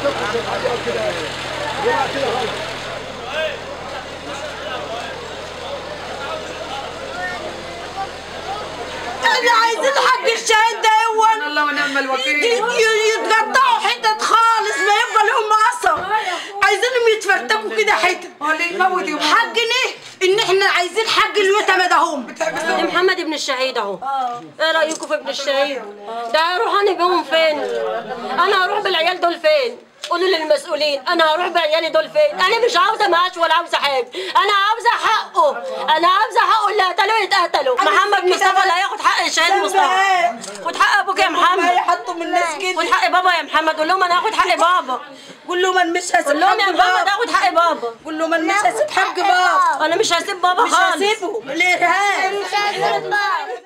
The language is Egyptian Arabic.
احنا عايزين حق الشهيد ده هو الله ونعم الوكيل يتقطعوا حتت خالص ما يبقى لهم اثر عايزينهم يتفرتكوا كده حتت هو اللي يموت يموت حقنا ان احنا عايزين حق اليتامى ده هم ده محمد ابن الشهيد اهو ايه رايكم في ابن الشهيد ده هروح انا بيهم فين انا هروح بالعيال دول فين قولوا للمسؤولين انا هروح بعيالي دول فين انا مش عاوزه معاش ولا عاوزه حاجه انا عاوزه حقه انا عاوزه حقه اللي قتلوه يتقتلوا محمد مصطفى اللي هياخد حق الشهيد مصطفى خد حق ابوك يا محمد يحطوا من الناس خد كده حق بابا يا محمد قول لهم انا هاخد حق بابا قول له من مش هسيب قول لهم يا حق محمد بابا هاخد حق بابا قول له من مش هسيب حق بابا انا مش هسيب بابا مش خالص هسيبه الارهاب مش هسيب بابا